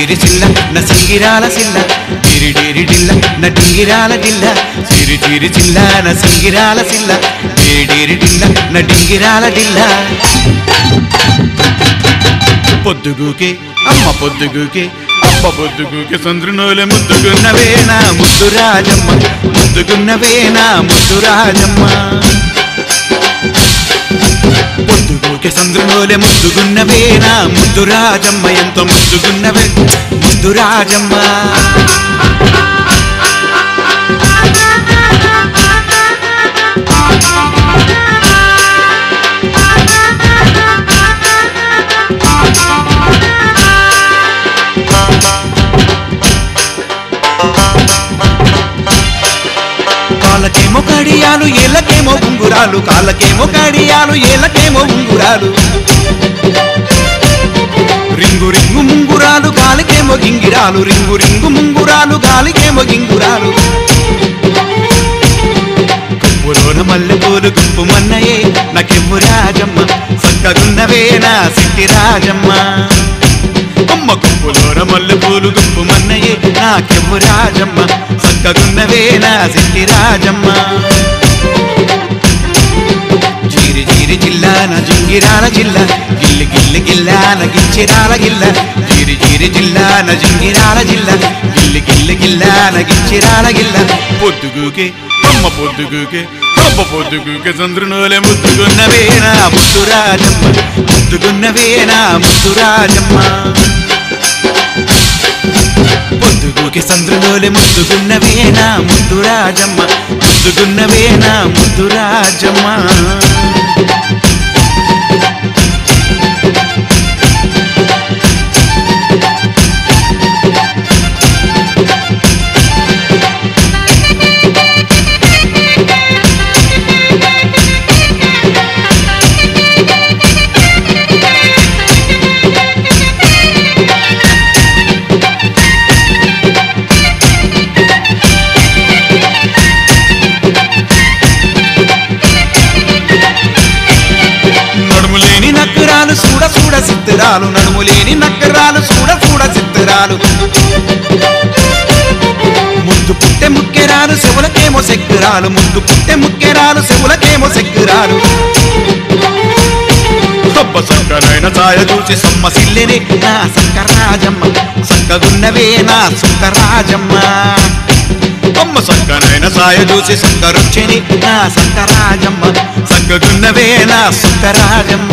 చిరి చిల్ల నా సింగిరాల సిల్ల డిరి డిరి డిల్ల నా డింగిరాల డిల్ల చిరి చిరి చిల్ల నా సింగిరాల సిల్ల డిరి డిరి డిల్ల నా డింగిరాల డిల్ల పొద్దుగుకే అమ్మ పొద్దుగుకే అమ్మ పొద్దుగుకే చంద్రునోలే ముద్దుగున్నవేనా ముద్దు రాజమ్మ ముద్దుగున్నవేనా ముద్దు రాజమ్మ పొద్దుగుకే చంద్రునోలే ముద్దుగున్నవేనా ముద్దు రాజమ్మ ఎంతో ముద్దుగున్నవే ముద్దు రాజమ్మ కాళ్ళకేమో కడియాలు ఏళ్ళకేమో ఉంగురాలు కాళ్ళకేమో కడియాలు ఏళ్ళకేమో ఉంగురాలు రింగు రింగు ముంగురాలు గాలికేమో గింగిరాలు రింగు రింగు ముంగురాలు గాలికేమో గింగురాలు గుంపులోన మల్లెపూలు గుంపు మన్నయే నాకెమ్ము రాజమ్మ సక్కగున్నవే నా సిట్టి రాజమ్మ అమ్మ గుంపులోన మల్లెపూలు గుంపు మన్నయే నాకెమ్ము రాజమ్మ సక్కగున్నవే నా సిట్టి రాజమ్మ జీరి జీరి జిల్లాన జింగిరాల జిల్లా గిల్లి గిల్లి గిల్లాన గిచ్చిరాల గిల్ల జీరి జీరి జిల్లాన జింగిరాల జిల్లా గిల్లి గిల్లి గిల్లాన గిచ్చిరాల గిల్ల పొద్దుగుకే అమ్మ పొద్దుగుకే అమ్మ పొద్దుగుకే చంద్రునోలే ముద్దుగున్నవేనా ముద్దు రాజమ్మ ముద్దుగున్నవేనా ముద్దు రాజమ్మ పొద్దుగుకి చంద్రులోలే ముద్దుగున్నవేనా ముద్దు రాజమ్మ ముద్దుగున్నవేనా ముద్దు రాజమ్మ నడుములేని నక్కరాలు చూడ చూడ సిత్తరాలు నడుములేని నక్కరాలు చూడ చూడ సిత్తరాలు ముద్దు పుట్టె ముక్కెరాలు చెవులకేమో సెక్కురాలు ముద్దు పుట్టె ముక్కెరాలు చెవులకేమో సెక్కురాలు గొప్ప సంకనైన ఛాయ చూసి సొమ్మసిల్లెనే నా సంకరాజమ్మ సంకగున్నవే నా సుంకరాజమ్మ అమ్మ సంకనైన సాయ చూసి సంకరొచ్చని నా సంకరాజమ్మ సంకగున్నవే నా సుంకరాజమ్మ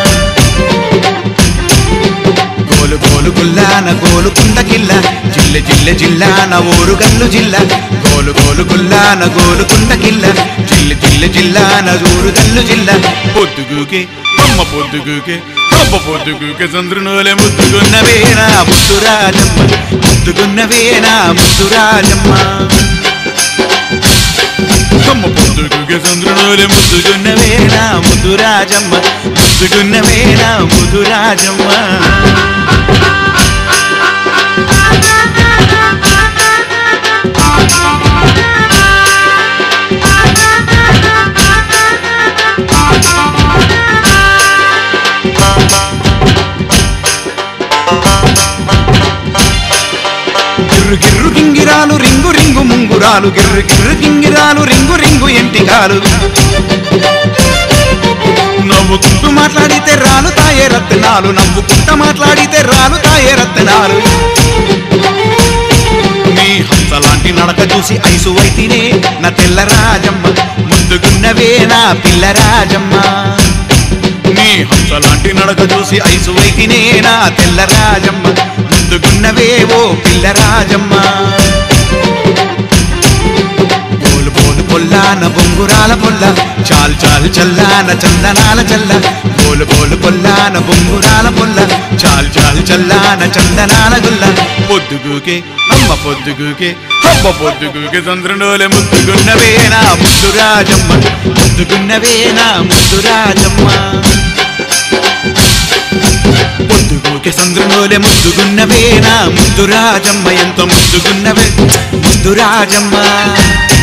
గోలు గోలు గుల్లాన గోలు కుండకిల్ల జిల్లె జిల్లె జిల్లాన ఊరుగల్లు జిల్ల గోలు గోలు గుల్లాన గోలు కుండకిల్ల జిల్లె జిల్లె జిల్లాన ఊరుగల్లు జిల్ల పొద్దుగుకే అమ్మ పొద్దుగుకే అమ్మ పొద్దుగుకే చంద్రునోలే ముద్దుగున్నవేనా ముద్దురాజమ్మ ముద్దుగున్నవేనా ముద్దురాజమ్మ అమ్మ పొద్దుగుకే చంద్రునోలే ముద్దుగున్నవేనా ముద్దురాజమ్మ ముద్దుగున్నవేనా ముద్దురాజమ్మ గిర్రు గిర్రు గింగిరాలు రింగు రింగు ముంగురాలు గిర్రు గిర్రు గింగిరాలు రింగు రింగు ఎంటిగాలు నవ్వుకుంటూ మాట్లాడితే రాలు తాయే రత్నాలు నవ్వుకుంటూ మాట్లాడితే రాలు తాయే రత్నాలు నీ హంసలాంటి నడక చూసి ఐసు వైతినే నా తెల్ల రాజమ్మ ముందుగున్నవే నా పిల్ల రాజమ్మ నీ హంసలాంటి నడక చూసి ఐసు వైతినే నా తెల్ల రాజమ్మ ముందుగున్నవే ఓ పిల్ల రాజమ్మ పోలు పోలు పొల్లాన బొంగురాల పొల్ల చాల్ చాల్ చల్లాన చందనాల చల్ల పోలు పోలు పొల్లాన బొంగురాల పొల్ల చాల్ చాల్ చల్లాన చందనాల గుల్ల పొద్దుగుకే అమ్మ పొద్దుగుకే అమ్మ పొద్దుగుకే చంద్రునోలే ముద్దుగున్నవేనా ముద్దురాజమ్మ ముద్దుగున్నవేనా ముద్దురాజమ్మ పొద్దుగుకే చంద్రునోలే ముద్దుగున్నవేనా ముద్దురాజమ్మ ఎంతో ముద్దుగున్నవే ముద్దురాజమ్మ